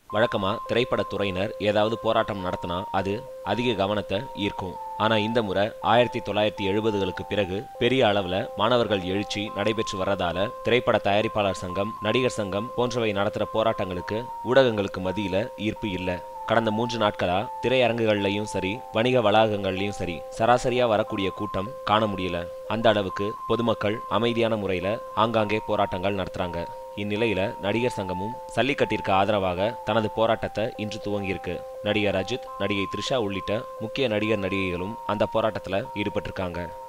வழக்கமா திரைப்படத் துறையினர் ஏதாவது போராட்டம் நடத்தினா அது அதிக கவனத்தை ஈர்க்கும் ஆனா இந்த முறை ஆயிரத்தி தொள்ளாயிரத்தி எழுபதுகளுக்கு பிறகு பெரிய அளவுல மாணவர்கள் எழுச்சி நடைபெற்று வர்றதால திரைப்பட தயாரிப்பாளர் சங்கம் நடிகர் சங்கம் போன்றவை நடத்துற போராட்டங்களுக்கு ஊடகங்களுக்கு மத்தியில ஈர்ப்பு இல்ல கடந்த மூன்று நாட்களா திரையரங்குகள்லயும் சரி வணிக வளாகங்கள்லயும் சரி சராசரியா வரக்கூடிய கூட்டம் காண முடியல அந்த அளவுக்கு பொதுமக்கள் அமைதியான முறையில ஆங்காங்கே போராட்டங்கள் நடத்துறாங்க இந்நிலையில நடிகர் சங்கமும் சல்லிக்கட்டிற்கு ஆதரவாக தனது போராட்டத்தை இன்று துவங்கியிருக்கு நடிகர் அஜித் நடிகை த்ரிஷா உள்ளிட்ட முக்கிய நடிகர் நடிகைகளும் அந்த போராட்டத்துல ஈடுபட்டிருக்காங்க